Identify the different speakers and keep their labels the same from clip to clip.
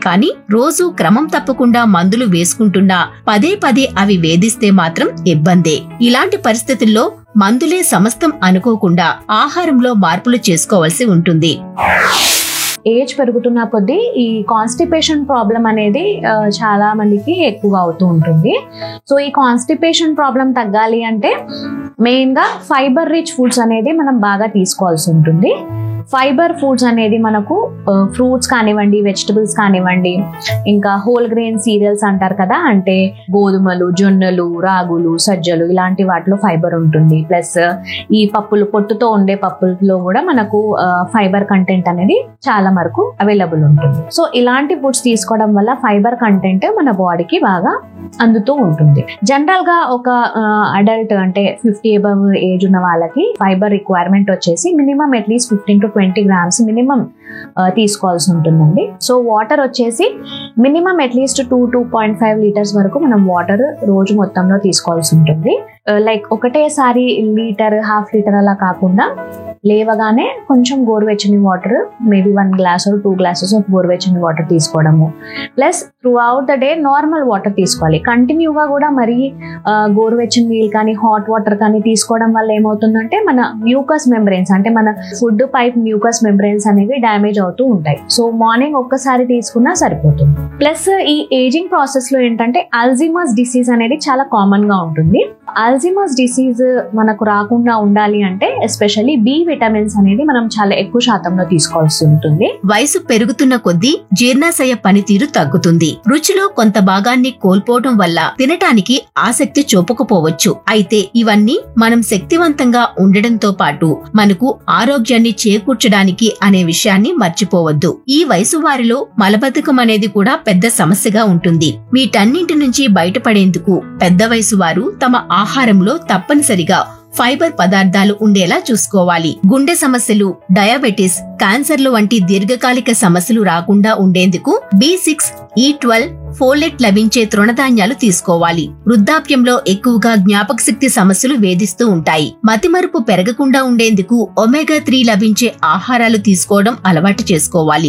Speaker 1: కానీ రోజు క్రమం తప్పకుండా మందులు వేసుకుంటున్నా పదే పదే అవి వేధిస్తే మాత్రం ఇబ్బందే ఇలాంటి పరిస్థితుల్లో మందులే సమస్తం అనుకోకుండా ఆహారంలో మార్పులు చేసుకోవాల్సి ఉంటుంది
Speaker 2: ఏజ్ పెరుగుతున్న కొద్దీ ఈ కాన్స్టిపేషన్ ప్రాబ్లం అనేది ఆ, చాలా మందికి ఎక్కువ అవుతూ ఉంటుంది సో ఈ కాన్స్టిపేషన్ ప్రాబ్లం తగ్గాలి అంటే మెయిన్గా ఫైబర్ రిచ్ ఫుడ్స్ అనేది మనం బాగా తీసుకోవాల్సి ఉంటుంది ఫైబర్ ఫుడ్స్ అనేది మనకు ఫ్రూట్స్ కానివ్వండి వెజిటబుల్స్ కానివ్వండి ఇంకా హోల్ గ్రెయిన్ సీరియల్స్ అంటారు కదా అంటే గోధుమలు జొన్నలు రాగులు సజ్జలు ఇలాంటి వాటిలో ఫైబర్ ఉంటుంది ప్లస్ ఈ పప్పులు పొట్టుతో ఉండే పప్పుల్లో కూడా మనకు ఫైబర్ కంటెంట్ అనేది చాలా వరకు అవైలబుల్ ఉంటుంది సో ఇలాంటి ఫుడ్స్ తీసుకోవడం వల్ల ఫైబర్ కంటెంట్ మన బాడీకి బాగా అందుతూ ఉంటుంది జనరల్ గా ఒక అడల్ట్ అంటే ఫిఫ్టీ అబవ్ ఏజ్ ఉన్న వాళ్ళకి ఫైబర్ రిక్వైర్మెంట్ వచ్చేసి minimum at least fifteen to twenty grams minimum తీసుకోవాల్సి ఉంటుందండి సో వాటర్ వచ్చేసి minimum at least two two point five litres వరకు మనం వాటర్ రోజు మొత్తంలో తీసుకోవాల్సి ఉంటుంది లైక్ ఒకటేసారి లీటర్ హాఫ్ లీటర్ అలా కాకుండా లేవగానే కొంచెం గోరువెచ్చని water maybe one glass two glasses of గోరువెచ్చని వాటర్ తీసుకోవడము plus throughout the day normal water తీసుకోవాలి కంటిన్యూగా కూడా మరి ఆ, గోరువెచ్చని నీళ్ళు కానీ హాట్ వాటర్ కానీ తీసుకోవడం వల్ల ఏమవుతుందంటే మన మ్యూకస్ మెంబ్రెయిన్స్ అంటే మన ఫుడ్ పైప్ మ్యూకస్ మెంబ్రెయిన్స్ అనేవి డ్యామేజ్ అవుతూ ఉంటాయి సో మార్నింగ్ ఒక్కసారి తీసుకున్నా సరిపోతుంది ప్లస్ ఈ ఏజింగ్ ప్రాసెస్ లో ఏంటంటే అల్జిమస్ డిసీజ్ అనేది చాలా కామన్ గా ఉంటుంది అల్జిమస్ డిసీజ్ మనకు రాకుండా ఉండాలి అంటే ఎస్పెషల్లీ బి విటమిన్స్ అనేది మనం చాలా ఎక్కువ శాతంలో తీసుకోవాల్సి ఉంటుంది
Speaker 1: వయసు పెరుగుతున్న కొద్దీ జీర్ణాశయ పనితీరు తగ్గుతుంది రుచిలో కొంత భాగాన్ని కోల్పోవడం వల్ల తినటానికి ఆసక్తి చూపకపోవచ్చు అయితే ఇవన్నీ మనం శక్తివంతంగా ఉండడంతో పాటు మనకు ఆరోగ్యాన్ని చేకూర్చడానికి అనే విషయాన్ని మర్చిపోవద్దు ఈ వయసు వారిలో మలబద్ధకం అనేది కూడా పెద్ద సమస్యగా ఉంటుంది వీటన్నింటి నుంచి బయటపడేందుకు పెద్ద వయసు వారు తమ ఆహారంలో తప్పనిసరిగా ఫైబర్ పదార్థాలు ఉండేలా చూసుకోవాలి గుండె సమస్యలు డయాబెటిస్ క్యాన్సర్లు వంటి దీర్ఘకాలిక సమస్యలు రాకుండా ఉండేందుకు బి సిక్స్ ఈ ట్వెల్వ్ ఫోలెట్ లభించే తృణధాన్యాలు తీసుకోవాలి వృద్ధాప్యంలో ఎక్కువగా జ్ఞాపక శక్తి సమస్యలు వేధిస్తూ ఉంటాయి మతిమరుపు పెరగకుండా ఉండేందుకు ఒమేగా త్రీ లభించే ఆహారాలు తీసుకోవడం అలవాటు చేసుకోవాలి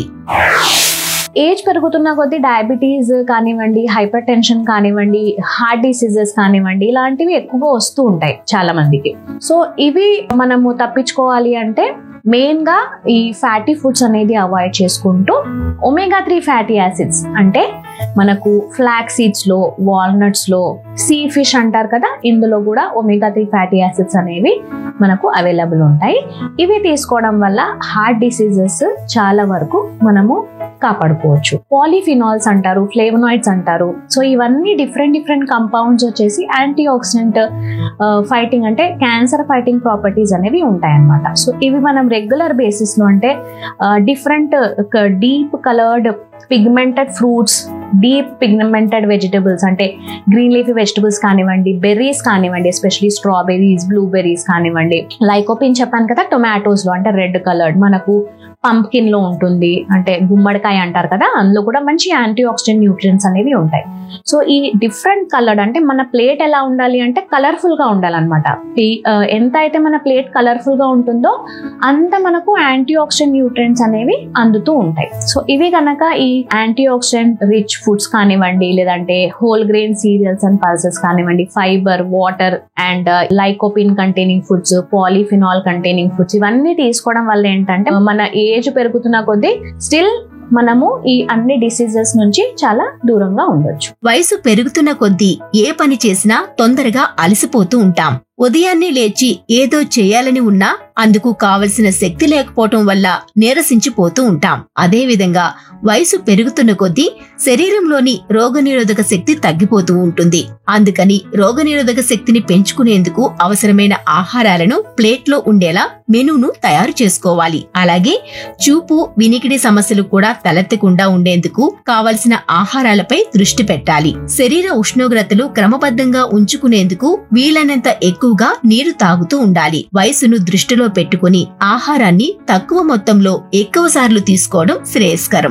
Speaker 2: ఏజ్ పెరుగుతున్న కొద్దీ డయాబెటీస్ కానివ్వండి హైపర్ టెన్షన్ కానివ్వండి హార్ట్ డిసీజెస్ కానివ్వండి ఇలాంటివి ఎక్కువగా వస్తూ ఉంటాయి చాలా మందికి సో ఇవి మనము తప్పించుకోవాలి అంటే మెయిన్ గా ఈ ఫ్యాటీ ఫుడ్స్ అనేది అవాయిడ్ చేసుకుంటూ ఒమేగా త్రీ ఫ్యాటీ యాసిడ్స్ అంటే మనకు ఫ్లాక్ సీడ్స్ లో వాల్నట్స్ లో సీ ఫిష్ అంటారు కదా ఇందులో కూడా ఒమేగా త్రీ ఫ్యాటీ యాసిడ్స్ అనేవి మనకు అవైలబుల్ ఉంటాయి ఇవి తీసుకోవడం వల్ల హార్ట్ డిసీజెస్ చాలా వరకు మనము కాపాడుకోవచ్చు పాలిఫినాల్స్ అంటారు ఫ్లేవనాయిడ్స్ అంటారు సో ఇవన్నీ డిఫరెంట్ డిఫరెంట్ కంపౌండ్స్ వచ్చేసి యాంటీ ఆక్సిడెంట్ ఫైటింగ్ అంటే క్యాన్సర్ ఫైటింగ్ ప్రాపర్టీస్ అనేవి ఉంటాయన్నమాట సో ఇవి మనం రెగ్యులర్ బేసిస్ లో అంటే different deep coloured pigmented fruits deep pigmented vegetables అంటే గ్రీన్ లీఫీ వెజిటబుల్స్ కానివ్వండి బెర్రీస్ కానివ్వండి ఎస్పెషలీ స్ట్రాబెర్రీస్ బ్లూబెర్రీస్ కానివ్వండి లైకోపిన్ చెప్పాను కదా టొమాటోస్ లో అంటే రెడ్ కలర్డ్ మనకు పంప్కిన్ లో ఉంటుంది అంటే గుమ్మడికాయ అంటారు కదా అందులో కూడా మంచి యాంటీ ఆక్సిడెంట్ న్యూట్రియన్స్ అనేవి ఉంటాయి సో ఈ డిఫరెంట్ కలర్డ్ అంటే మన ప్లేట్ ఎలా ఉండాలి అంటే కలర్ఫుల్ గా ఉండాలన్నమాట ఈ ఆ, ఎంత అయితే మన ప్లేట్ కలర్ఫుల్ గా ఉంటుందో అంత మనకు యాంటీ ఆక్సిడెంట్ న్యూట్రియన్స్ అనేవి అందుతూ ఉంటాయి సో ఇవి కనుక ఈ యాంటీ ఆక్సిడెంట్ రిచ్ ఫుడ్స్ కానివ్వండి లేదంటే whole grain cereals and pulses కానివ్వండి fibre water and lycopene containing foods polyphenol containing foods ఇవన్నీ తీసుకోవడం వల్ల ఏంటంటే మన ఏజ్ పెరుగుతున్న కొద్దీ స్టిల్ మనము ఈ అన్ని డిసీజెస్ నుంచి చాలా దూరంగా ఉండొచ్చు
Speaker 1: వయసు పెరుగుతున్న కొద్దీ ఏ పని చేసినా తొందరగా అలసిపోతూ ఉంటాం ఉదయాన్నే లేచి ఏదో చేయాలని ఉన్నా అందుకు కావలసిన శక్తి లేకపోవటం వల్ల నీరసించిపోతూ ఉంటాం అదేవిధంగా వయసు పెరుగుతున్న కొద్దీ శరీరంలోని రోగనిరోధక శక్తి తగ్గిపోతూ ఉంటుంది అందుకని రోగనిరోధక శక్తిని పెంచుకునేందుకు అవసరమైన ఆహారాలను ప్లేట్లో ఉండేలా మెనూను తయారు చేసుకోవాలి అలాగే చూపు వినికిడి సమస్యలు కూడా తలెత్తకుండా ఉండేందుకు కావలసిన ఆహారాలపై దృష్టి పెట్టాలి శరీర ఉష్ణోగ్రతలు క్రమబద్ధంగా ఉంచుకునేందుకు వీలైనంత ఎక్కువగా నీరు తాగుతూ ఉండాలి వయసును దృష్టిలో పెట్టుకుని ఆహారాన్ని తక్కువ మొత్తంలో ఎక్కువ సార్లు తీసుకోవడం శ్రేయస్కరం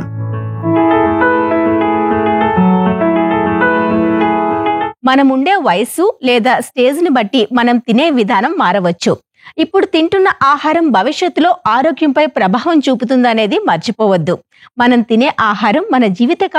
Speaker 1: మనముండే వయస్సు లేదా స్టేజ్ని బట్టి మనం తినే విధానం మారవచ్చు ఇప్పుడు తింటున్న ఆహారం భవిష్యత్తులో ఆరోగ్యంపై ప్రభావం చూపుతుందనేది మర్చిపోవద్దు మనం తినే ఆహారం మన జీవిత